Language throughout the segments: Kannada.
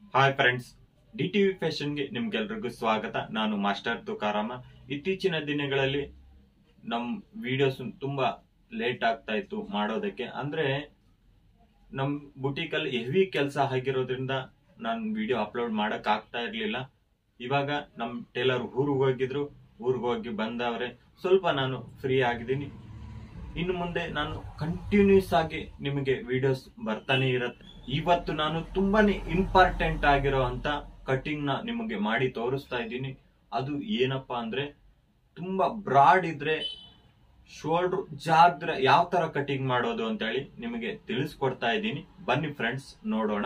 ಹಾಯ್ ಫ್ರೆಂಡ್ಸ್ ಡಿ ಟಿವಿ ಫ್ಯಾಷನ್ಗೆ ನಿಮ್ಗೆಲ್ರಿಗೂ ಸ್ವಾಗತ ನಾನು ಮಾಸ್ಟರ್ ತುಕಾರಾಮ ಇತ್ತೀಚಿನ ದಿನಗಳಲ್ಲಿ ನಮ್ ವಿಡಿಯೋಸ್ ತುಂಬಾ ಲೇಟ್ ಆಗ್ತಾ ಇತ್ತು ಮಾಡೋದಕ್ಕೆ ಅಂದ್ರೆ ನಮ್ ಬುಟೀಕ್ ಅಲ್ಲಿ ಹೆವಿ ಕೆಲಸ ಆಗಿರೋದ್ರಿಂದ ನಾನು ವಿಡಿಯೋ ಅಪ್ಲೋಡ್ ಮಾಡಕ್ ಆಗ್ತಾ ಇರ್ಲಿಲ್ಲ ಇವಾಗ ನಮ್ ಟೇಲರ್ ಊರಿಗೆ ಹೋಗಿದ್ರು ಊರಿಗೆ ಹೋಗಿ ಬಂದವ್ರೆ ಸ್ವಲ್ಪ ನಾನು ಫ್ರೀ ಆಗಿದ್ದೀನಿ ಇನ್ನು ಮುಂದೆ ನಾನು ಕಂಟಿನ್ಯೂಸ್ ಆಗಿ ನಿಮಗೆ ವಿಡಿಯೋಸ್ ಬರ್ತಾನೆ ಇರತ್ತೆ ಇವತ್ತು ನಾನು ತುಂಬಾನೇ ಇಂಪಾರ್ಟೆಂಟ್ ಆಗಿರೋ ಅಂತ ಕಟಿಂಗ್ ನ ನಿಮಗೆ ಮಾಡಿ ತೋರಿಸ್ತಾ ಇದ್ದೀನಿ ಅದು ಏನಪ್ಪಾ ಅಂದ್ರೆ ತುಂಬಾ ಬ್ರಾಡ್ ಇದ್ರೆ ಶೋಲ್ಡರ್ ಜಾಗ್ರ ಯಾವ ತರ ಕಟಿಂಗ್ ಮಾಡೋದು ಅಂತ ಹೇಳಿ ನಿಮಗೆ ತಿಳಿಸ್ಕೊಡ್ತಾ ಇದ್ದೀನಿ ಬನ್ನಿ ಫ್ರೆಂಡ್ಸ್ ನೋಡೋಣ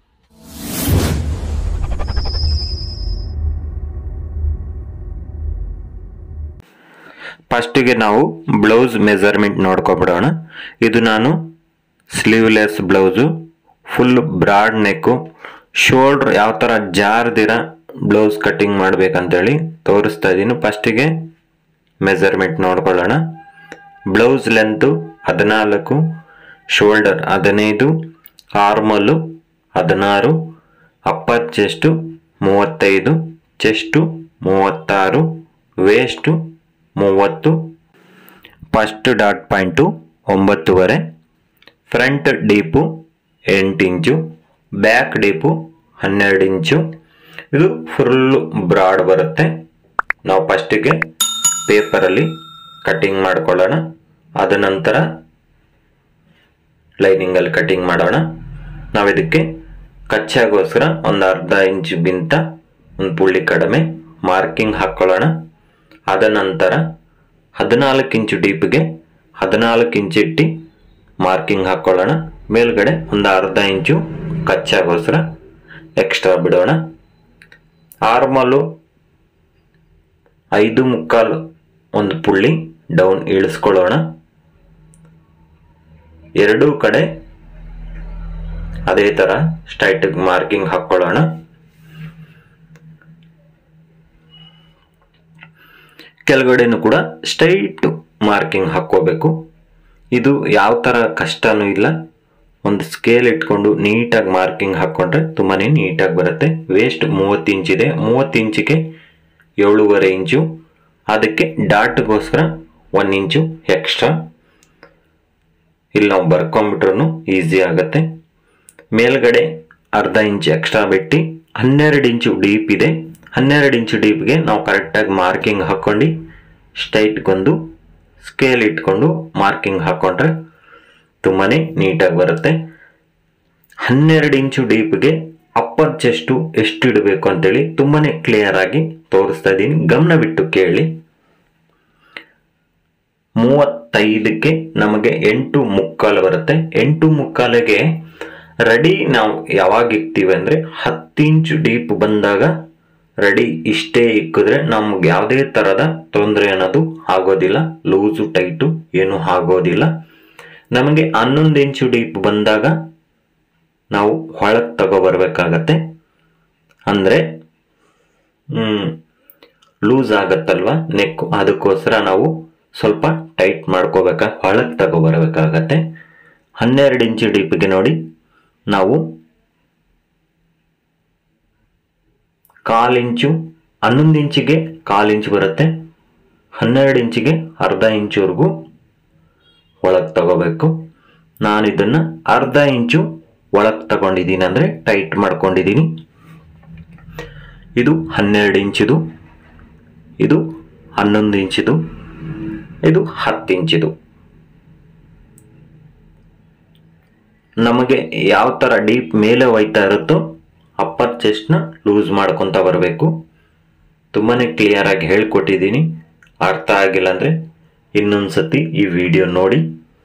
ಫಸ್ಟಿಗೆ ನಾವು ಬ್ಲೌಸ್ ಮೆಜರ್ಮೆಂಟ್ ನೋಡ್ಕೊಬಿಡೋಣ ಇದು ನಾನು sleeveless blouse full broad neck shoulder ಯಾವ ಥರ ಜಾರ್ದಿರ ಬ್ಲೌಸ್ ಕಟ್ಟಿಂಗ್ ಮಾಡ್ಬೇಕಂತೇಳಿ ತೋರಿಸ್ತಾ ಇದ್ದೀನಿ ಫಸ್ಟಿಗೆ ಮೆಜರ್ಮೆಂಟ್ ನೋಡ್ಕೊಳ್ಳೋಣ ಬ್ಲೌಸ್ ಲೆಂತು ಹದಿನಾಲ್ಕು ಶೋಲ್ಡರ್ ಹದಿನೈದು ಆರ್ಮಲ್ಲು ಹದಿನಾರು ಅಪ್ಪರ್ ಚೆಸ್ಟು ಮೂವತ್ತೈದು ಚೆಸ್ಟು ಮೂವತ್ತಾರು ವೇಸ್ಟು ಮೂವತ್ತು ಫಸ್ಟ್ ಡಾಟ್ ಪಾಯಿಂಟು ಒಂಬತ್ತುವರೆ ಫ್ರಂಟ್ ಡೀಪು ಎಂಟು ಇಂಚು ಬ್ಯಾಕ್ ಡೀಪು ಹನ್ನೆರಡು ಇಂಚು ಇದು ಫುಲ್ಲು ಬ್ರಾಡ್ ಬರುತ್ತೆ ನಾವು ಫಸ್ಟಿಗೆ ಪೇಪರಲ್ಲಿ ಕಟ್ಟಿಂಗ್ ಮಾಡ್ಕೊಳ್ಳೋಣ ಅದ ನಂತರ ಲೈನಿಂಗಲ್ಲಿ ಕಟ್ಟಿಂಗ್ ಮಾಡೋಣ ನಾವು ಇದಕ್ಕೆ ಕಚ್ಚಾಗೋಸ್ಕರ ಒಂದು ಅರ್ಧ ಇಂಚು ಬಿಂತ ಒಂದು ಪುಳ್ಳಿ ಕಡಿಮೆ ಮಾರ್ಕಿಂಗ್ ಹಾಕ್ಕೊಳ್ಳೋಣ ಅದ ನಂತರ ಹದಿನಾಲ್ಕು ಇಂಚು ಡೀಪ್ಗೆ ಹದಿನಾಲ್ಕು ಇಂಚು ಇಟ್ಟು ಮಾರ್ಕಿಂಗ್ ಹಾಕ್ಕೊಳ್ಳೋಣ ಮೇಲ್ಗಡೆ ಒಂದು ಅರ್ಧ ಇಂಚು ಕಚ್ಚಾಗೋಸ್ಕರ ಎಕ್ಸ್ಟ್ರಾ ಬಿಡೋಣ ಆರ್ಮಲು ಐದು ಮುಕ್ಕಾಲು ಒಂದು ಪುಳ್ಳಿ ಡೌನ್ ಇಳಿಸ್ಕೊಳ್ಳೋಣ ಎರಡೂ ಕಡೆ ಅದೇ ಥರ ಸ್ಟ್ರೈಟ್ ಮಾರ್ಕಿಂಗ್ ಹಾಕ್ಕೊಳ್ಳೋಣ ಕೆಳಗಡೆನೂ ಕೂಡ ಸ್ಟ್ರೈಟ್ ಮಾರ್ಕಿಂಗ್ ಹಾಕ್ಕೋಬೇಕು ಇದು ಯಾವ ಥರ ಕಷ್ಟನೂ ಇಲ್ಲ ಒಂದು ಸ್ಕೇಲ್ ಇಟ್ಕೊಂಡು ನೀಟಾಗಿ ಮಾರ್ಕಿಂಗ್ ಹಾಕ್ಕೊಂಡ್ರೆ ತುಂಬಾ ನೀಟಾಗಿ ಬರುತ್ತೆ ವೇಸ್ಟ್ ಮೂವತ್ತು ಇಂಚಿದೆ ಮೂವತ್ತು ಇಂಚಿಗೆ ಏಳೂವರೆ ಇಂಚು ಅದಕ್ಕೆ ಡಾಟ್ಗೋಸ್ಕರ ಒನ್ ಇಂಚು ಎಕ್ಸ್ಟ್ರಾ ಇಲ್ಲಿ ನಾವು ಬರ್ಕೊಂಬಿಟ್ರು ಈಸಿ ಆಗುತ್ತೆ ಮೇಲ್ಗಡೆ ಅರ್ಧ ಇಂಚ್ ಎಕ್ಸ್ಟ್ರಾ ಬಿಟ್ಟು ಹನ್ನೆರಡು ಇಂಚು ಡೀಪ್ ಇದೆ ಹನ್ನೆರಡು ಇಂಚು ಡೀಪ್ಗೆ ನಾವು ಕರೆಕ್ಟಾಗಿ ಮಾರ್ಕಿಂಗ್ ಹಾಕ್ಕೊಂಡು ಸ್ಟ್ರೈಟ್ಗೊಂದು ಸ್ಕೇಲ್ ಇಟ್ಕೊಂಡು ಮಾರ್ಕಿಂಗ್ ಹಾಕ್ಕೊಂಡ್ರೆ ತುಂಬಾ ನೀಟಾಗಿ ಬರುತ್ತೆ ಹನ್ನೆರಡು ಇಂಚು ಡೀಪ್ಗೆ ಅಪ್ಪರ್ ಚೆಸ್ಟು ಎಷ್ಟು ಇಡಬೇಕು ಅಂತೇಳಿ ತುಂಬಾ ಕ್ಲಿಯರ್ ಆಗಿ ತೋರಿಸ್ತಾ ಇದ್ದೀನಿ ಗಮನ ಬಿಟ್ಟು ಕೇಳಿ ಮೂವತ್ತೈದಕ್ಕೆ ನಮಗೆ ಎಂಟು ಮುಕ್ಕಾಲು ಬರುತ್ತೆ ಎಂಟು ಮುಕ್ಕಾಲಿಗೆ ರೆಡಿ ನಾವು ಯಾವಾಗ ಇಕ್ತೀವಿ ಅಂದರೆ ಹತ್ತು ಇಂಚು ಡೀಪ್ ಬಂದಾಗ ರೆಡಿ ಇಷ್ಟೇ ಇಕ್ಕಿದ್ರೆ ನಮ್ಗೆ ಯಾವುದೇ ಥರದ ತೊಂದರೆ ಅನ್ನೋದು ಆಗೋದಿಲ್ಲ ಲೂಸು ಟೈಟು ಏನು ಆಗೋದಿಲ್ಲ ನಮಗೆ ಹನ್ನೊಂದು ಇಂಚು ಡೀಪ್ ಬಂದಾಗ ನಾವು ಹೊಳಗೆ ತಗೊಬರ್ಬೇಕಾಗತ್ತೆ ಅಂದರೆ ಲೂಸ್ ಆಗತ್ತಲ್ವ ನೆಕ್ಕು ಅದಕ್ಕೋಸ್ಕರ ನಾವು ಸ್ವಲ್ಪ ಟೈಟ್ ಮಾಡ್ಕೋಬೇಕ ಹೊಳಗೆ ತಗೊಬರ್ಬೇಕಾಗತ್ತೆ ಹನ್ನೆರಡು ಇಂಚು ಡೀಪಿಗೆ ನೋಡಿ ನಾವು ಕಾಲಿಂಚು ಹನ್ನೊಂದು ಇಂಚಿಗೆ ಕಾಲು ಇಂಚು ಬರುತ್ತೆ ಹನ್ನೆರಡು ಇಂಚಿಗೆ ಅರ್ಧ ಇಂಚುವರೆಗೂ ಒಳಗೆ ತಗೋಬೇಕು ನಾನು ಇದನ್ನು ಅರ್ಧ ಇಂಚು ಒಳಗೆ ತಗೊಂಡಿದ್ದೀನಿ ಅಂದರೆ ಟೈಟ್ ಮಾಡ್ಕೊಂಡಿದ್ದೀನಿ ಇದು ಹನ್ನೆರಡು ಇಂಚಿದು ಇದು ಹನ್ನೊಂದು ಇಂಚಿದು ಇದು ಹತ್ತು ಇಂಚಿದು ನಮಗೆ ಯಾವ ಥರ ಡೀಪ್ ಮೇಲೆ ಹೋಯ್ತಾ ಇರುತ್ತೋ ಅಪ್ಪರ್ ಚೆಸ್ಟ್ನ ಲೂಸ್ ಮಾಡ್ಕೊತ ಬರಬೇಕು ತುಂಬಾ ಕ್ಲಿಯರ್ ಆಗಿ ಹೇಳ್ಕೊಟ್ಟಿದ್ದೀನಿ ಅರ್ಥ ಆಗಿಲ್ಲ ಅಂದರೆ ಇನ್ನೊಂದು ಸತಿ ಈ ವಿಡಿಯೋ ನೋಡಿ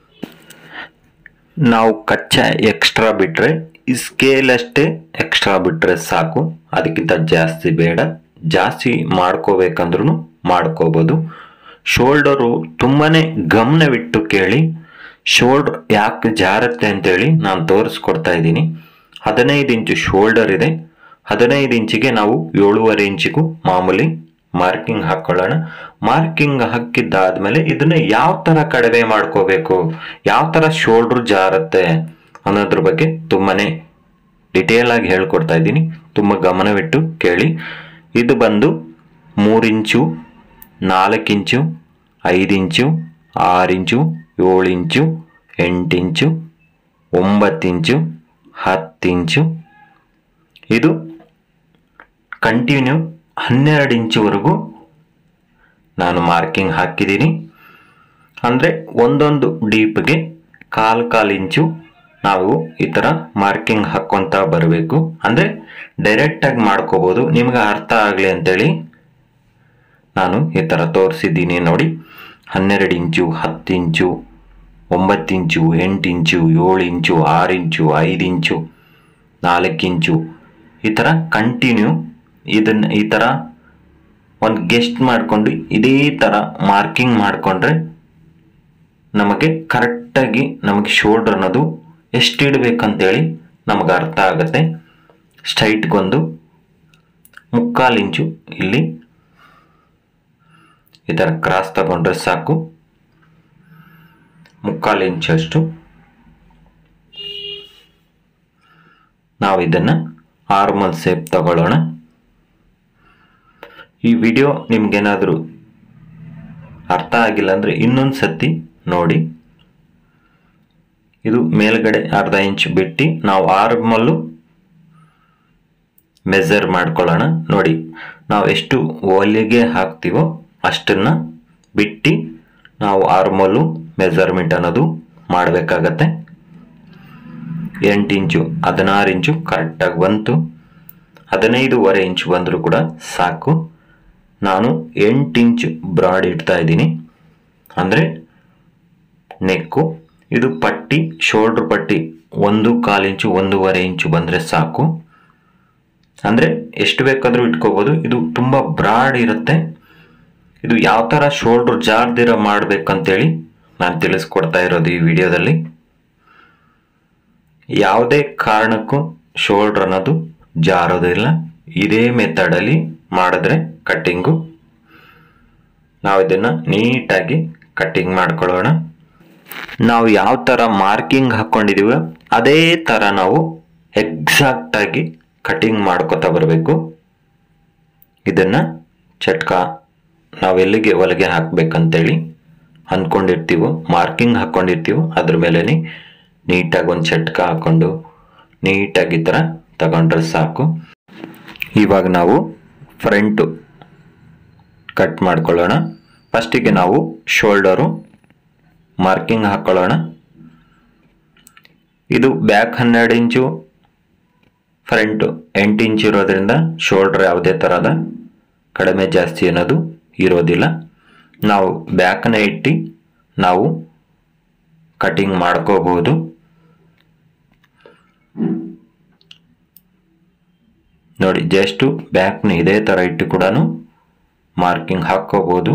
ನಾವು ಕಚ್ಚಾ ಎಕ್ಸ್ಟ್ರಾ ಬಿಟ್ಟರೆ ಈ ಸ್ಕೇಲ್ ಅಷ್ಟೇ ಎಕ್ಸ್ಟ್ರಾ ಬಿಟ್ಟರೆ ಸಾಕು ಅದಕ್ಕಿಂತ ಜಾಸ್ತಿ ಬೇಡ ಜಾಸ್ತಿ ಮಾಡ್ಕೋಬೇಕಂದ್ರೂ ಮಾಡ್ಕೋಬೋದು ಶೋಲ್ಡರು ತುಂಬಾ ಗಮನವಿಟ್ಟು ಕೇಳಿ ಶೋಲ್ಡರ್ ಯಾಕೆ ಜಾರತ್ತೆ ಅಂತೇಳಿ ನಾನು ತೋರಿಸ್ಕೊಡ್ತಾ ಇದ್ದೀನಿ ಹದಿನೈದು ಇಂಚು ಶೋಲ್ಡರ್ ಇದೆ ಹದಿನೈದು ಇಂಚಿಗೆ ನಾವು ಏಳೂವರೆ ಇಂಚಿಗೂ ಮಾಮೂಲಿ ಮಾರ್ಕಿಂಗ್ ಹಾಕೊಳ್ಳೋಣ ಮಾರ್ಕಿಂಗ್ ಹಾಕಿದ್ದಾದ್ಮೇಲೆ ಇದನ್ನ ಯಾವ ತರ ಕಡಿಮೆ ಮಾಡ್ಕೋಬೇಕು ಯಾವ ತರ ಶೋಲ್ಡರ್ ಜಾರತ್ತೆ ಅನ್ನೋದ್ರ ಬಗ್ಗೆ ತುಂಬಾನೇ ಡಿಟೇಲ್ ಆಗಿ ಹೇಳ್ಕೊಡ್ತಾ ಇದ್ದೀನಿ ತುಂಬ ಗಮನವಿಟ್ಟು ಕೇಳಿ ಇದು ಬಂದು ಮೂರು ಇಂಚು ನಾಲ್ಕು ಇಂಚು ಐದು ಇಂಚು ಆರು ಇಂಚು ಏಳು ಇಂಚು ಎಂಟು ಇಂಚು ಒಂಬತ್ತು ಇಂಚು ಹತ್ತು ಇಂಚು ಇದು ಕಂಟಿನ್ಯೂ ಹನ್ನೆರಡು ಇಂಚುವರೆಗೂ ನಾನು ಮಾರ್ಕಿಂಗ್ ಹಾಕಿದ್ದೀನಿ ಅಂದರೆ ಒಂದೊಂದು ಡೀಪ್ಗೆ ಕಾಲು ಕಾಲು ಇಂಚು ನಾವು ಈ ಥರ ಮಾರ್ಕಿಂಗ್ ಹಾಕ್ಕೊತಾ ಬರಬೇಕು ಅಂದರೆ ಡೈರೆಕ್ಟಾಗಿ ಮಾಡ್ಕೋಬೋದು ನಿಮ್ಗೆ ಅರ್ಥ ಆಗಲಿ ಅಂತೇಳಿ ನಾನು ಈ ಥರ ತೋರಿಸಿದ್ದೀನಿ ನೋಡಿ ಹನ್ನೆರಡು ಇಂಚು ಹತ್ತು ಇಂಚು ಒಂಬತ್ತು ಇಂಚು ಎಂಟು ಇಂಚು ಏಳು ಇಂಚು ಆರು ಇಂಚು ಐದು ಇಂಚು ನಾಲ್ಕು ಇಂಚು ಈ ಥರ ಕಂಟಿನ್ಯೂ ಇದನ್ನು ಈ ಥರ ಒಂದು ಗೆಸ್ಟ್ ಮಾಡಿಕೊಂಡು ಇದೇ ಥರ ಮಾರ್ಕಿಂಗ್ ಮಾಡಿಕೊಂಡ್ರೆ ನಮಗೆ ಕರೆಕ್ಟಾಗಿ ನಮಗೆ ಶೋಲ್ಡರ್ ಅನ್ನೋದು ಎಷ್ಟು ಇಡಬೇಕಂತೇಳಿ ನಮಗೆ ಅರ್ಥ ಆಗುತ್ತೆ ಸ್ಟ್ರೈಟ್ಗೊಂದು ಮುಕ್ಕಾಲು ಇಂಚು ಇಲ್ಲಿ ಈ ಥರ ಕ್ರಾಸ್ ತಗೊಂಡ್ರೆ ಸಾಕು ಮುಕ್ಕಾಲು ಇಂಚಷ್ಟು ನಾವು ಇದನ್ನು ಆರ್ಮಲ್ ಸೇಪ್ ತಗೊಳ್ಳೋಣ ಈ ವಿಡಿಯೋ ನಿಮ್ಗೇನಾದರೂ ಅರ್ಥ ಆಗಿಲ್ಲ ಅಂದರೆ ಇನ್ನೊಂದು ಸತಿ ನೋಡಿ ಇದು ಮೇಲ್ಗಡೆ ಅರ್ಧ ಇಂಚ್ ಬಿಟ್ಟು ನಾವು ಆರ್ಮಲ್ಲು ಮೆಜರ್ ಮಾಡ್ಕೊಳ್ಳೋಣ ನೋಡಿ ನಾವು ಎಷ್ಟು ಹೊಲಿಗೆ ಹಾಕ್ತೀವೋ ಅಷ್ಟನ್ನು ಬಿಟ್ಟು ನಾವು ಆರ್ಮಲ್ಲು ಮೆಜರ್ಮೆಂಟ್ ಅನ್ನೋದು ಮಾಡಬೇಕಾಗತ್ತೆ ಎಂಟು ಇಂಚು ಹದಿನಾರು ಇಂಚು ಕರೆಕ್ಟಾಗಿ ಬಂತು ಹದಿನೈದೂವರೆ ಇಂಚು ಬಂದರೂ ಕೂಡ ಸಾಕು ನಾನು ಎಂಟು ಇಂಚು ಬ್ರಾಡ್ ಇಡ್ತಾ ಇದ್ದೀನಿ ಅಂದರೆ ನೆಕ್ಕು ಇದು ಪಟ್ಟಿ ಶೋಲ್ಡ್ರ್ ಪಟ್ಟಿ ಒಂದು ಕಾಲು ಇಂಚು ಒಂದೂವರೆ ಇಂಚು ಬಂದರೆ ಸಾಕು ಅಂದರೆ ಎಷ್ಟು ಬೇಕಾದರೂ ಇಟ್ಕೋಬೋದು ಇದು ತುಂಬ ಬ್ರಾಡ್ ಇರುತ್ತೆ ಇದು ಯಾವ ಥರ ಶೋಲ್ಡ್ರ್ ಜಾರ್ದಿರ ಮಾಡಬೇಕಂತೇಳಿ ನಾನು ತಿಳಿಸ್ಕೊಡ್ತಾ ಇರೋದು ಈ ವಿಡಿಯೋದಲ್ಲಿ ಯಾವುದೇ ಕಾರಣಕ್ಕೂ ಶೋಲ್ಡ್ರ್ ಅನ್ನೋದು ಜಾರೋದಿಲ್ಲ ಇದೇ ಮೆಥಡಲ್ಲಿ ಮಾಡಿದ್ರೆ ಕಟ್ಟಿಂಗು ನಾವು ಇದನ್ನು ನೀಟಾಗಿ ಕಟ್ಟಿಂಗ್ ಮಾಡ್ಕೊಳ್ಳೋಣ ನಾವು ಯಾವ ಥರ ಮಾರ್ಕಿಂಗ್ ಹಾಕ್ಕೊಂಡಿದೀವೋ ಅದೇ ಥರ ನಾವು ಎಕ್ಸಾಕ್ಟಾಗಿ ಕಟ್ಟಿಂಗ್ ಮಾಡ್ಕೋತಾ ಬರಬೇಕು ಇದನ್ನು ಚಟ್ಕ ನಾವೆಲ್ಲಿಗೆ ಹೊಲಿಗೆ ಹಾಕ್ಬೇಕಂತೇಳಿ ಅಂದ್ಕೊಂಡಿರ್ತೀವೋ ಮಾರ್ಕಿಂಗ್ ಹಾಕ್ಕೊಂಡಿರ್ತೀವೋ ಅದ್ರ ಮೇಲೆ ನೀಟಾಗಿ ಒಂದು ಚಟ್ಕ ಹಾಕ್ಕೊಂಡು ನೀಟಾಗಿ ಈ ಥರ ತಗೊಂಡ್ರೆ ಸಾಕು ಇವಾಗ ನಾವು ಫ್ರಂಟು ಕಟ್ ಮಾಡ್ಕೊಳ್ಳೋಣ ಫಸ್ಟಿಗೆ ನಾವು ಶೋಲ್ಡರು ಮಾರ್ಕಿಂಗ್ ಹಾಕ್ಕೊಳ್ಳೋಣ ಇದು ಬ್ಯಾಕ್ ಹನ್ನೆರಡು ಇಂಚು ಫ್ರಂಟು ಎಂಟು ಇಂಚು ಇರೋದ್ರಿಂದ ಶೋಲ್ಡ್ರ್ ಯಾವುದೇ ಥರದ ಕಡಿಮೆ ಜಾಸ್ತಿ ಅನ್ನೋದು ಇರೋದಿಲ್ಲ ನಾವು ಬ್ಯಾಕ್ನ ಇಟ್ಟು ನಾವು ಕಟಿಂಗ್ ಮಾಡ್ಕೋಬಹುದು ನೋಡಿ ಜಸ್ಟು ಬ್ಯಾಕ್ನ ಇದೇ ಥರ ಇಟ್ಟು ಕೂಡ ಮಾರ್ಕಿಂಗ್ ಹಾಕ್ಕೋಬೋದು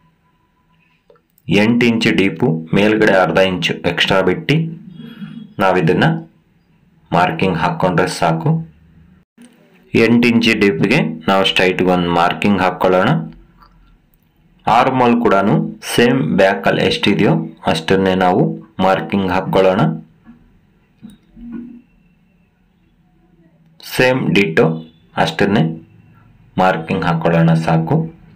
ಎಂಟು ಇಂಚು ಡೀಪು ಮೇಲ್ಗಡೆ ಅರ್ಧ ಇಂಚು ಎಕ್ಸ್ಟ್ರಾ ಬಿಟ್ಟು ನಾವಿದನ್ನು ಮಾರ್ಕಿಂಗ್ ಹಾಕ್ಕೊಂಡ್ರೆ ಸಾಕು ಎಂಟು ಇಂಚು ಡೀಪ್ಗೆ ನಾವು ಸ್ಟ್ರೈಟ್ಗೆ ಒಂದು ಮಾರ್ಕಿಂಗ್ ಹಾಕ್ಕೊಳ್ಳೋಣ ಆರ್ಮಲ್ ಕೂಡ ಸೇಮ್ ಬ್ಯಾಕಲ್ಲಿ ಎಷ್ಟಿದೆಯೋ ಅಷ್ಟನ್ನೇ ನಾವು ಮಾರ್ಕಿಂಗ್ ಹಾಕ್ಕೊಳ್ಳೋಣ ಸೇಮ್ ಡಿಟೋ ಅಷ್ಟನ್ನೇ ಮಾರ್ಕಿಂಗ್ ಹಾಕ್ಕೊಳ್ಳೋಣ ಸಾಕು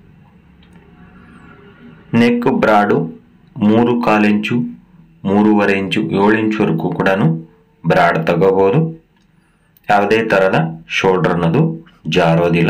ನೆಕ್ ಬ್ರಾಡು ಮೂರು ಕಾಲು ಇಂಚು ಮೂರುವರೆ ಇಂಚು ಏಳು ಇಂಚುವರೆಗೂ ಕೂಡ ಬ್ರಾಡ್ ತಗೋಬೋದು ಯಾವುದೇ ಥರದ ಶೋಲ್ಡ್ರ್ ಅನ್ನೋದು ಜಾರೋದಿಲ್ಲ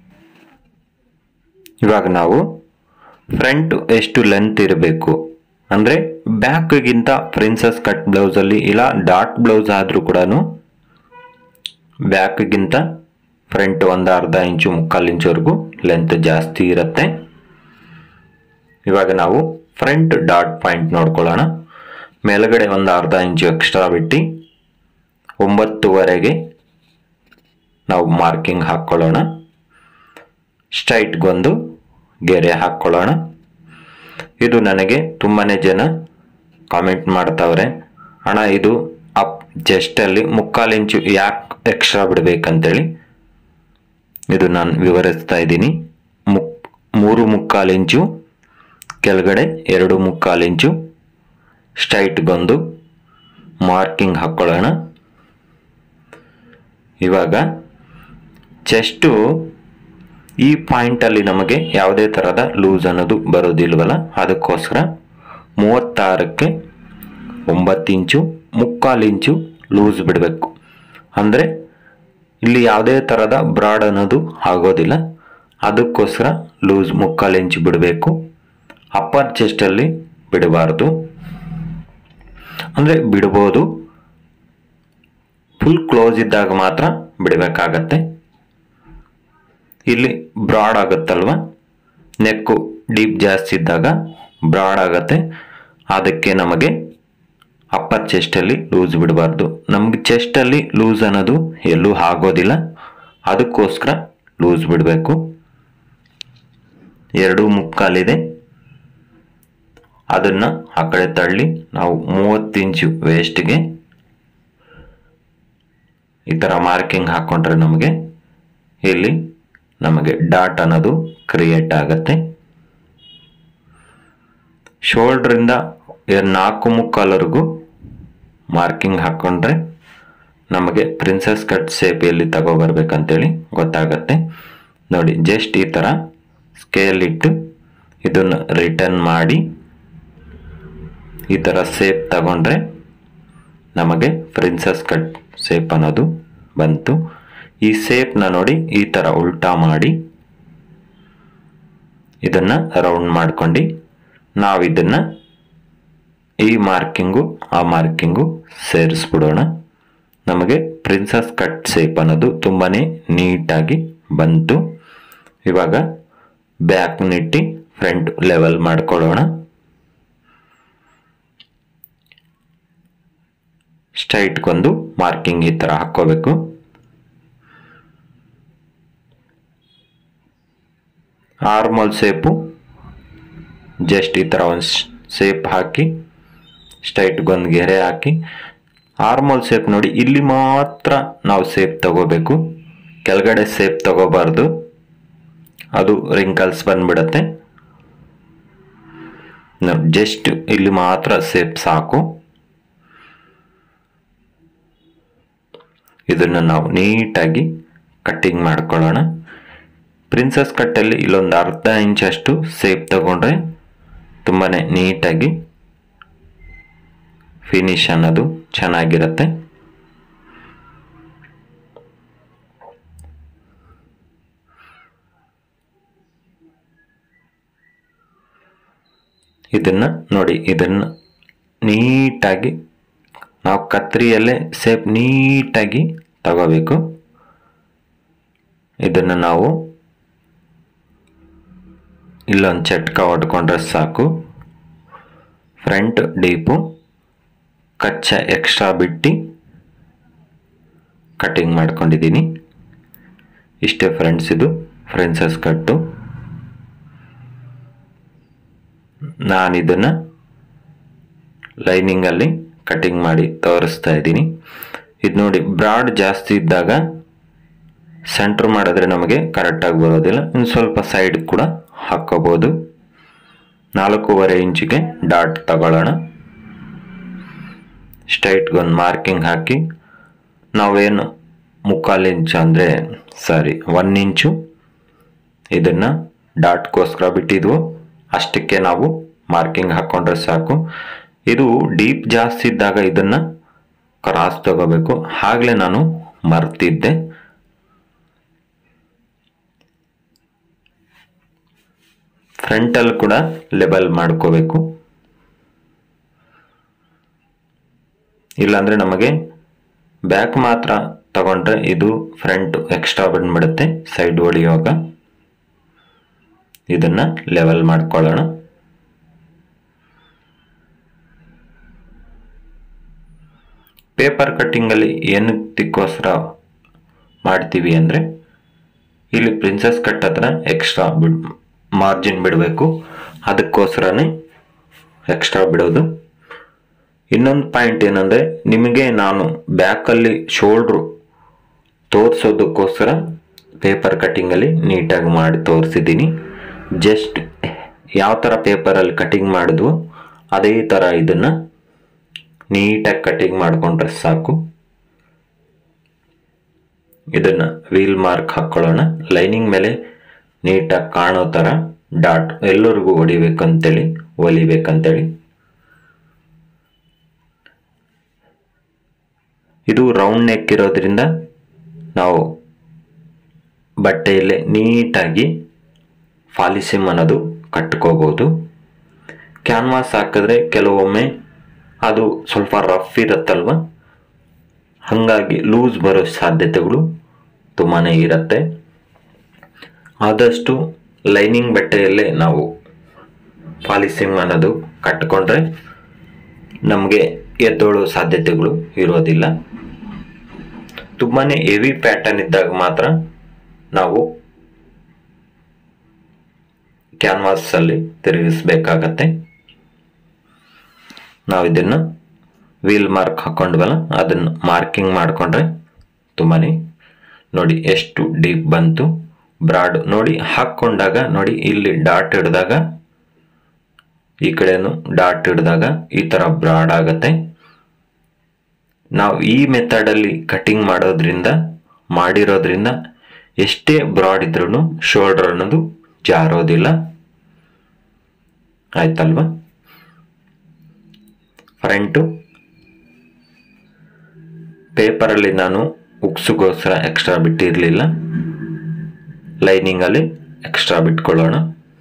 ಇವಾಗ ನಾವು ಫ್ರಂಟ್ ಎಷ್ಟು ಲೆಂತ್ ಇರಬೇಕು ಅಂದರೆ ಬ್ಯಾಕ್ಗಿಂತ ಪ್ರಿನ್ಸಸ್ ಕಟ್ ಬ್ಲೌಸಲ್ಲಿ ಇಲ್ಲ ಡಾಟ್ ಬ್ಲೌಸ್ ಆದರೂ ಕೂಡ ಬ್ಯಾಕ್ಗಿಂತ ಫ್ರಂಟ್ ಒಂದು ಅರ್ಧ ಇಂಚು ಮುಕ್ಕಾಲು ಇಂಚುವರೆಗೂ ಲೆಂತ್ ಜಾಸ್ತಿ ಇರುತ್ತೆ ಇವಾಗ ನಾವು ಫ್ರಂಟ್ ಡಾಟ್ ಪಾಯಿಂಟ್ ನೋಡ್ಕೊಳ್ಳೋಣ ಮೇಲ್ಗಡೆ ಒಂದು ಅರ್ಧ ಇಂಚು ಎಕ್ಸ್ಟ್ರಾ ಬಿಟ್ಟು ಒಂಬತ್ತುವರೆಗೆ ನಾವು ಮಾರ್ಕಿಂಗ್ ಹಾಕ್ಕೊಳ್ಳೋಣ ಸ್ಟ್ರೈಟ್ಗೊಂದು ಗೆರೆ ಹಾಕ್ಕೊಳ್ಳೋಣ ಇದು ನನಗೆ ತುಂಬಾ ಜನ ಕಾಮೆಂಟ್ ಮಾಡ್ತಾವ್ರೆ ಅಣ್ಣ ಇದು ಅಪ್ ಜಸ್ಟಲ್ಲಿ ಮುಕ್ಕಾಲು ಇಂಚು ಯಾಕೆ ಎಕ್ಸ್ಟ್ರಾ ಬಿಡಬೇಕಂತೇಳಿ ಇದು ನಾನು ವಿವರಿಸ್ತಾ ಇದ್ದೀನಿ ಮುಕ್ ಮೂರು ಮುಕ್ಕಾಲು ಇಂಚು ಕೆಳಗಡೆ ಎರಡು ಮುಕ್ಕಾಲು ಇಂಚು ಸ್ಟ್ರೈಟ್ಗೊಂದು ಮಾರ್ಕಿಂಗ್ ಹಾಕ್ಕೊಳ್ಳೋಣ ಇವಾಗ ಚೆಸ್ಟು ಈ ಪಾಯಿಂಟಲ್ಲಿ ನಮಗೆ ಯಾವುದೇ ಥರದ ಲೂಸ್ ಅನ್ನೋದು ಬರೋದಿಲ್ವಲ್ಲ ಅದಕ್ಕೋಸ್ಕರ ಮೂವತ್ತಾರಕ್ಕೆ ಒಂಬತ್ತು ಇಂಚು ಮುಕ್ಕಾಲು ಇಂಚು ಲೂಸ್ ಬಿಡಬೇಕು ಅಂದರೆ ಇಲ್ಲಿ ಯಾವುದೇ ಥರದ ಬ್ರಾಡ್ ಅನ್ನೋದು ಆಗೋದಿಲ್ಲ ಅದಕ್ಕೋಸ್ಕರ ಲೂಸ್ ಮುಕ್ಕಾಲು ಇಂಚು ಬಿಡಬೇಕು ಅಪ್ಪರ್ ಚೆಸ್ಟಲ್ಲಿ ಬಿಡಬಾರ್ದು ಅಂದರೆ ಬಿಡ್ಬೋದು ಫುಲ್ ಕ್ಲೋಸ್ ಇದ್ದಾಗ ಮಾತ್ರ ಬಿಡಬೇಕಾಗತ್ತೆ ಇಲ್ಲಿ ಬ್ರಾಡ್ ಆಗುತ್ತಲ್ವ ನೆಕ್ಕು ಡೀಪ್ ಜಾಸ್ತಿ ಇದ್ದಾಗ ಬ್ರಾಡ್ ಆಗುತ್ತೆ ಅದಕ್ಕೆ ನಮಗೆ ಅಪ್ಪರ್ ಚೆಸ್ಟಲ್ಲಿ ಲೂಸ್ ಬಿಡಬಾರ್ದು ನಮಗೆ ಚೆಸ್ಟಲ್ಲಿ ಲೂಸ್ ಅನ್ನೋದು ಎಲ್ಲೂ ಆಗೋದಿಲ್ಲ ಅದಕ್ಕೋಸ್ಕರ ಲೂಸ್ ಬಿಡಬೇಕು ಎರಡು ಮುಕ್ಕಾಲಿದೆ ಅದನ್ನು ಆ ಕಡೆ ತಳ್ಳಿ ನಾವು ಮೂವತ್ತು ಇಂಚು ವೇಸ್ಟ್ಗೆ ಈ ಥರ ಮಾರ್ಕಿಂಗ್ ಹಾಕ್ಕೊಂಡ್ರೆ ನಮಗೆ ಇಲ್ಲಿ ನಮಗೆ ಡಾಟ್ ಅನ್ನೋದು ಕ್ರಿಯೇಟ್ ಆಗುತ್ತೆ ಶೋಲ್ಡ್ರಿಂದ ನಾಲ್ಕು ಮುಕ್ಕಾಲವರೆಗೂ ಮಾರ್ಕಿಂಗ್ ಹಾಕ್ಕೊಂಡ್ರೆ ನಮಗೆ ಪ್ರಿನ್ಸಸ್ ಕಟ್ ಸೇಪ್ ಎಲ್ಲಿ ತಗೋಬರ್ಬೇಕಂತೇಳಿ ಗೊತ್ತಾಗತ್ತೆ ನೋಡಿ ಜಸ್ಟ್ ಈ ಥರ ಸ್ಕೇಲ್ ಇಟ್ಟು ಇದನ್ನು ರಿಟರ್ನ್ ಮಾಡಿ ಈ ಥರ ಸೇಪ್ ತಗೊಂಡ್ರೆ ನಮಗೆ ಪ್ರಿನ್ಸಸ್ ಕಟ್ ಸೇಪ್ ಅನ್ನೋದು ಬಂತು ಈ ಸೇಪ್ನ ನೋಡಿ ಈ ಥರ ಉಲ್ಟಾ ಮಾಡಿ ಇದನ್ನು ರೌಂಡ್ ಮಾಡ್ಕೊಂಡು ನಾವು ಇದನ್ನು ಈ ಮಾರ್ಕಿಂಗು ಆ ಮಾರ್ಕಿಂಗು ಸೇರಿಸ್ಬಿಡೋಣ ನಮಗೆ ಪ್ರಿನ್ಸಸ್ ಕಟ್ ಸೇಪ್ ಅನ್ನೋದು ತುಂಬಾ ನೀಟಾಗಿ ಬಂತು ಇವಾಗ ಬ್ಯಾಕ್ ನಿಟ್ಟಿ ಫ್ರಂಟ್ ಲೆವೆಲ್ ಮಾಡ್ಕೊಳ್ಳೋಣ ಸ್ಟ್ರೈಟ್ಗೊಂದು ಮಾರ್ಕಿಂಗ್ ಈ ಥರ ಹಾಕ್ಕೋಬೇಕು ಆರ್ಮಲ್ ಸೇಪು ಜಸ್ಟ್ ಈ ಥರ ಒಂದು ಸೇಪ್ ಹಾಕಿ ಸ್ಟ್ರೈಟ್ಗೊಂದು ಗೆರೆ ಹಾಕಿ ಆರ್ಮಲ್ ಸೇಪ್ ನೋಡಿ ಇಲ್ಲಿ ಮಾತ್ರ ನಾವು ಸೇಪ್ ತಗೋಬೇಕು ಕೆಳಗಡೆ ಸೇಪ್ ತಗೋಬಾರ್ದು ಅದು ರಿಂಕಲ್ಸ್ ಬಂದ್ಬಿಡತ್ತೆ ಜಸ್ಟ್ ಇಲ್ಲಿ ಮಾತ್ರ ಸೇಪ್ ಸಾಕು ಇದನ್ನು ನಾವು ನೀಟಾಗಿ ಕಟ್ಟಿಂಗ್ ಮಾಡ್ಕೊಳ್ಳೋಣ ಪ್ರಿನ್ಸಸ್ ಕಟ್ಟಲ್ಲಿ ಇಲ್ಲೊಂದು ಅರ್ಧ ಇಂಚಷ್ಟು ಸೇಪ್ ತಗೊಂಡ್ರೆ ತುಂಬಾ ನೀಟಾಗಿ ಫಿನಿಶ್ ಅನ್ನೋದು ಚೆನ್ನಾಗಿರುತ್ತೆ ಇದನ್ನು ನೋಡಿ ಇದನ್ನು ನೀಟಾಗಿ ನಾವು ಕತ್ರಿಯಲ್ಲೇ ಸೇಪ್ ನೀಟಾಗಿ ತಗೋಬೇಕು ಇದನ್ನು ನಾವು ಇಲ್ಲೊಂದು ಚಟ್ಕ ಹೊಡ್ಕೊಂಡ್ರೆ ಸಾಕು ಫ್ರಂಟ್ ಡೀಪು ಕಚ್ಚ ಎಕ್ಸ್ಟ್ರಾ ಬಿಟ್ಟು ಕಟಿಂಗ್ ಮಾಡ್ಕೊಂಡಿದ್ದೀನಿ ಇಷ್ಟೇ ಫ್ರೆಂಡ್ಸ್ ಇದು ಫ್ರೆಂಡ್ಸಸ್ ಕಟ್ಟು ನಾನು ಇದನ್ನು ಲೈನಿಂಗಲ್ಲಿ ಕಟಿಂಗ್ ಮಾಡಿ ತೋರಿಸ್ತಾ ಇದ್ದೀನಿ ಇದು ನೋಡಿ ಬ್ರಾಡ್ ಜಾಸ್ತಿ ಇದ್ದಾಗ ಸೆಂಟ್ರ್ ಮಾಡಿದ್ರೆ ನಮಗೆ ಕರೆಕ್ಟಾಗಿ ಬರೋದಿಲ್ಲ ಇನ್ನು ಸ್ವಲ್ಪ ಸೈಡ್ ಕೂಡ ಹಾಕ್ಕೋಬೋದು ನಾಲ್ಕೂವರೆ ಇಂಚಿಗೆ ಡಾಟ್ ತಗೊಳ್ಳೋಣ ಸ್ಟ್ರೈಟ್ಗೊಂದು ಮಾರ್ಕಿಂಗ್ ಹಾಕಿ ನಾವೇನು ಮುಕ್ಕಾಲು ಇಂಚು ಅಂದರೆ ಸಾರಿ ಒನ್ ಇಂಚು ಇದನ್ನು ಡಾಟ್ಗೋಸ್ಕರ ಬಿಟ್ಟಿದ್ವು ಅಷ್ಟಕ್ಕೆ ನಾವು ಮಾರ್ಕಿಂಗ್ ಹಾಕ್ಕೊಂಡ್ರೆ ಸಾಕು ಇದು ಡೀಪ್ ಜಾಸ್ತಿ ಇದ್ದಾಗ ಇದನ್ನು ಕ್ರಾಸ್ ತಗೋಬೇಕು ಆಗಲೇ ನಾನು ಮರ್ತಿದ್ದೆ ಫ್ರಂಟಲ್ಲಿ ಕೂಡ ಲೆಬಲ್ ಮಾಡ್ಕೋಬೇಕು ಇಲ್ಲಾಂದರೆ ನಮಗೆ ಬ್ಯಾಕ್ ಮಾತ್ರ ತಗೊಂಡ್ರೆ ಇದು ಫ್ರಂಟ್ ಎಕ್ಸ್ಟ್ರಾ ಬಂದ್ಬಿಡುತ್ತೆ ಸೈಡ್ ಹೊಡೆಯುವಾಗ ಇದನ್ನು ಲೆವೆಲ್ ಮಾಡ್ಕೊಳ್ಳೋಣ ಪೇಪರ್ ಕಟ್ಟಿಂಗಲ್ಲಿ ಏನಕ್ಕೋಸ್ಕರ ಮಾಡ್ತೀವಿ ಅಂದರೆ ಇಲ್ಲಿ ಪ್ರಿನ್ಸಸ್ ಕಟ್ ಹತ್ರ ಎಕ್ಸ್ಟ್ರಾ ಬಿಡ್ ಮಾರ್ಜಿನ್ ಬಿಡಬೇಕು ಅದಕ್ಕೋಸ್ಕರನೇ ಎಕ್ಸ್ಟ್ರಾ ಬಿಡೋದು ಇನ್ನೊಂದು ಪಾಯಿಂಟ್ ಏನಂದರೆ ನಿಮಗೆ ನಾನು ಬ್ಯಾಕಲ್ಲಿ ಶೋಲ್ಡ್ರು ತೋರಿಸೋದಕ್ಕೋಸ್ಕರ ಪೇಪರ್ ಕಟ್ಟಿಂಗಲ್ಲಿ ನೀಟಾಗಿ ಮಾಡಿ ತೋರಿಸಿದ್ದೀನಿ ಜಸ್ಟ್ ಯಾವ ಥರ ಪೇಪರಲ್ಲಿ ಕಟಿಂಗ್ ಮಾಡಿದ್ವು ಅದೇ ಥರ ಇದನ್ನು ನೀಟಾಗಿ ಕಟಿಂಗ್ ಮಾಡಿಕೊಂಡ್ರೆ ಸಾಕು ಇದನ್ನ ವೀಲ್ ಮಾರ್ಕ್ ಹಾಕ್ಕೊಳ್ಳೋಣ ಲೈನಿಂಗ್ ಮೇಲೆ ನೀಟಾಗಿ ಕಾಣೋ ಥರ ಡಾಟ್ ಎಲ್ಲರಿಗೂ ಹೊಡಿಬೇಕಂತೇಳಿ ಹೊಲಿಬೇಕಂತೇಳಿ ಇದು ರೌಂಡ್ ನೆಕ್ ಇರೋದ್ರಿಂದ ನಾವು ಬಟ್ಟೆಯಲ್ಲಿ ನೀಟಾಗಿ ಫಾಲಿಸಿಮ್ ಅನ್ನೋದು ಕಟ್ಕೋಬೋದು ಕ್ಯಾನ್ವಾಸ್ ಹಾಕಿದ್ರೆ ಕೆಲವೊಮ್ಮೆ ಅದು ಸ್ವಲ್ಪ ರಫ್ ಇರುತ್ತಲ್ವ ಹಾಗಾಗಿ ಲೂಸ್ ಬರೋ ಸಾಧ್ಯತೆಗಳು ತುಂಬಾ ಇರುತ್ತೆ ಆದಷ್ಟು ಲೈನಿಂಗ್ ಬಟ್ಟೆಯಲ್ಲೇ ನಾವು ಪಾಲಿಸಿಂಗ್ ಅನ್ನೋದು ಕಟ್ಕೊಂಡ್ರೆ ನಮಗೆ ಎದ್ದೋಳೋ ಸಾಧ್ಯತೆಗಳು ಇರೋದಿಲ್ಲ ತುಂಬಾ ಹೆವಿ ಪ್ಯಾಟರ್ನ್ ಇದ್ದಾಗ ಮಾತ್ರ ನಾವು ಕ್ಯಾನ್ವಾಸಲ್ಲಿ ತಿರುಗಿಸ್ಬೇಕಾಗತ್ತೆ ನಾವು ಇದನ್ನು ವೀಲ್ ಮಾರ್ಕ್ ಹಾಕೊಂಡ್ವಲ್ಲ ಅದನ್ನು ಮಾರ್ಕಿಂಗ್ ಮಾಡಿಕೊಂಡ್ರೆ ತುಂಬಾ ನೋಡಿ ಎಷ್ಟು ಡೀಪ್ ಬಂತು ಬ್ರಾಡ್ ನೋಡಿ ಹಾಕ್ಕೊಂಡಾಗ ನೋಡಿ ಇಲ್ಲಿ ಡಾಟ್ ಹಿಡಿದಾಗ ಈ ಕಡೆನು ಡಾಟ್ ಹಿಡಿದಾಗ ಈ ಥರ ಬ್ರಾಡ್ ಆಗತ್ತೆ ನಾವು ಈ ಮೆಥಡಲ್ಲಿ ಕಟಿಂಗ್ ಮಾಡೋದ್ರಿಂದ ಮಾಡಿರೋದ್ರಿಂದ ಎಷ್ಟೇ ಬ್ರಾಡ್ ಇದ್ರೂ ಶೋಲ್ಡರ್ ಅನ್ನೋದು ಜಾರೋದಿಲ್ಲ ಆಯ್ತಲ್ವಾ ಫ್ರಂಟು ಪೇಪರಲ್ಲಿ ನಾನು ಉಕ್ಸುಗೋಸ್ಕರ ಎಕ್ಸ್ಟ್ರಾ ಬಿಟ್ಟಿರಲಿಲ್ಲ ಲೈನಿಂಗಲ್ಲಿ ಎಕ್ಸ್ಟ್ರಾ ಬಿಟ್ಕೊಳ್ಳೋಣ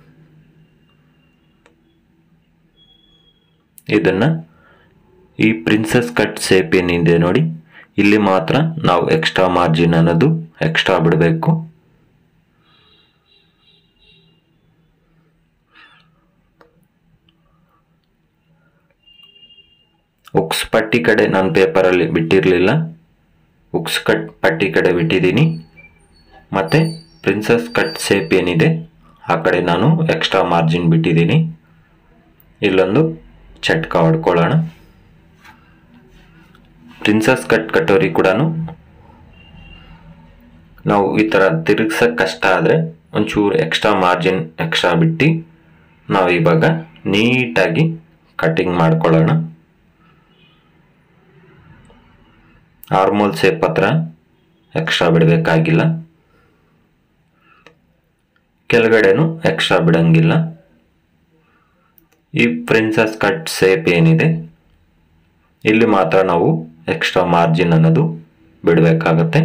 ಇದನ್ನು ಈ ಪ್ರಿನ್ಸಸ್ ಕಟ್ ಸೇಪ್ ಏನಿದೆ ನೋಡಿ ಇಲ್ಲಿ ಮಾತ್ರ ನಾವು ಎಕ್ಸ್ಟ್ರಾ ಮಾರ್ಜಿನ್ ಅನ್ನೋದು ಎಕ್ಸ್ಟ್ರಾ ಬಿಡಬೇಕು ಉಕ್ಸ್ ಪಟ್ಟಿ ಕಡೆ ನಾನು ಪೇಪರಲ್ಲಿ ಬಿಟ್ಟಿರಲಿಲ್ಲ ಉಕ್ಸ್ ಕಟ್ ಪಟ್ಟಿ ಕಡೆ ಬಿಟ್ಟಿದ್ದೀನಿ ಮತ್ತು ಪ್ರಿನ್ಸಸ್ ಕಟ್ ಸೇಪ್ ಏನಿದೆ ಆ ಕಡೆ ನಾನು ಎಕ್ಸ್ಟ್ರಾ ಮಾರ್ಜಿನ್ ಬಿಟ್ಟಿದ್ದೀನಿ ಇಲ್ಲೊಂದು ಚಟ್ಕ ಹೊಡ್ಕೊಳ್ಳೋಣ ಪ್ರಿನ್ಸಸ್ ಕಟ್ ಕಟೋರಿ ಕೂಡ ನಾವು ಈ ಥರ ತಿರುಗ್ಸಕ್ಕೆ ಕಷ್ಟ ಆದರೆ ಒಂಚೂರು ಎಕ್ಸ್ಟ್ರಾ ಮಾರ್ಜಿನ್ ಎಕ್ಸ್ಟ್ರಾ ಬಿಟ್ಟು ನಾವು ಇವಾಗ ನೀಟಾಗಿ ಕಟಿಂಗ್ ಮಾಡ್ಕೊಳ್ಳೋಣ ಆರ್ಮೋಲ್ ಸೇಪ್ ಹತ್ರ ಎಕ್ಸ್ಟ್ರಾ ಬಿಡಬೇಕಾಗಿಲ್ಲ ಕೆಳಗಡೆನೂ ಎಕ್ಸ್ಟ್ರಾ ಬಿಡಂಗಿಲ್ಲ ಈ ಪ್ರಿನ್ಸಸ್ ಕಟ್ ಸೇಪ್ ಏನಿದೆ ಇಲ್ಲಿ ಮಾತ್ರ ನಾವು ಎಕ್ಸ್ಟ್ರಾ ಮಾರ್ಜಿನ್ ಅನ್ನೋದು ಬಿಡಬೇಕಾಗತ್ತೆ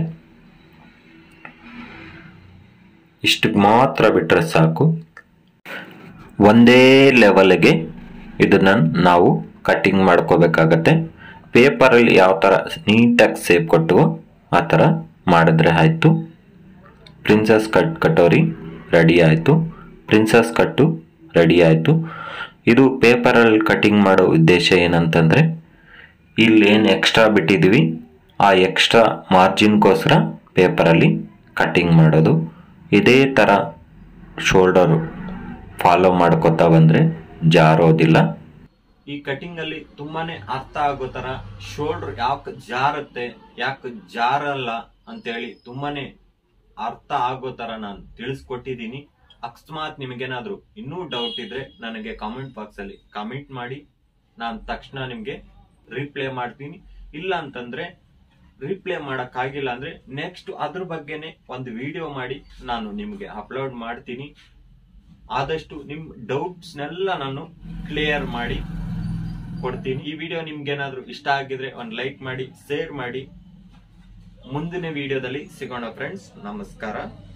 ಇಷ್ಟಕ್ಕೆ ಮಾತ್ರ ಬಿಟ್ಟರೆ ಸಾಕು ಒಂದೇ ಲೆವೆಲ್ಗೆ ಇದನ್ನು ನಾವು ಕಟ್ಟಿಂಗ್ ಮಾಡ್ಕೋಬೇಕಾಗತ್ತೆ ಪೇಪರಲ್ಲಿ ಯಾವ ಥರ ನೀಟಾಗಿ ಸೇಪ್ ಕೊಟ್ಟು ಆ ಥರ ಮಾಡಿದ್ರೆ ಆಯಿತು ಪ್ರಿನ್ಸಸ್ ಕಟ್ ಕಟೋರಿ ರೆಡಿ ಆಯಿತು ಪ್ರಿನ್ಸಸ್ ಕಟ್ಟು ರೆಡಿ ಆಯಿತು ಇದು ಪೇಪರಲ್ಲಿ ಕಟಿಂಗ್ ಮಾಡೋ ಉದ್ದೇಶ ಏನಂತಂದರೆ ಇಲ್ಲೇನು ಎಕ್ಸ್ಟ್ರಾ ಬಿಟ್ಟಿದ್ದೀವಿ ಆ ಎಕ್ಸ್ಟ್ರಾ ಮಾರ್ಜಿನ್ಗೋಸ್ಕರ ಪೇಪರಲ್ಲಿ ಕಟಿಂಗ್ ಮಾಡೋದು ಇದೇ ಥರ ಶೋಲ್ಡರು ಫಾಲೋ ಮಾಡ್ಕೋತಾ ಬಂದರೆ ಜಾರೋದಿಲ್ಲ ಈ ಕಟಿಂಗ್ ಅಲ್ಲಿ ತುಂಬಾನೇ ಅರ್ಥ ಆಗೋ ತರ ಶೋಲ್ಡರ್ ಯಾಕೆ ಜಾರತ್ತೆ ಯಾಕೆ ಜಾರಲ್ಲ ಅಂತೇಳಿ ತುಂಬಾನೇ ಅರ್ಥ ಆಗೋ ತರ ನಾನು ತಿಳಿಸ್ಕೊಟ್ಟಿದ್ದೀನಿ ಅಕಸ್ಮಾತ್ ನಿಮಗೇನಾದ್ರೂ ಇನ್ನೂ ಡೌಟ್ ಇದ್ರೆ ನನಗೆ ಕಾಮೆಂಟ್ ಬಾಕ್ಸ್ ಅಲ್ಲಿ ಕಾಮೆಂಟ್ ಮಾಡಿ ನಾನು ತಕ್ಷಣ ನಿಮ್ಗೆ ರಿಪ್ಲೈ ಮಾಡ್ತೀನಿ ಇಲ್ಲ ಅಂತಂದ್ರೆ ರಿಪ್ಲೈ ಮಾಡಕ್ ಆಗಿಲ್ಲ ಅಂದ್ರೆ ನೆಕ್ಸ್ಟ್ ಅದ್ರ ಬಗ್ಗೆನೆ ಒಂದು ವಿಡಿಯೋ ಮಾಡಿ ನಾನು ನಿಮ್ಗೆ ಅಪ್ಲೋಡ್ ಮಾಡ್ತೀನಿ ಆದಷ್ಟು ನಿಮ್ ಡೌಟ್ಸ್ನೆಲ್ಲ ನಾನು ಕ್ಲಿಯರ್ ಮಾಡಿ ಕೊಡ್ತೀನಿ ಈ ವಿಡಿಯೋ ನಿಮ್ಗೆ ಏನಾದ್ರೂ ಇಷ್ಟ ಆಗಿದ್ರೆ ಒಂದು ಲೈಕ್ ಮಾಡಿ ಶೇರ್ ಮಾಡಿ ಮುಂದಿನ ವಿಡಿಯೋದಲ್ಲಿ ಸಿಗೋಣ ಫ್ರೆಂಡ್ಸ್ ನಮಸ್ಕಾರ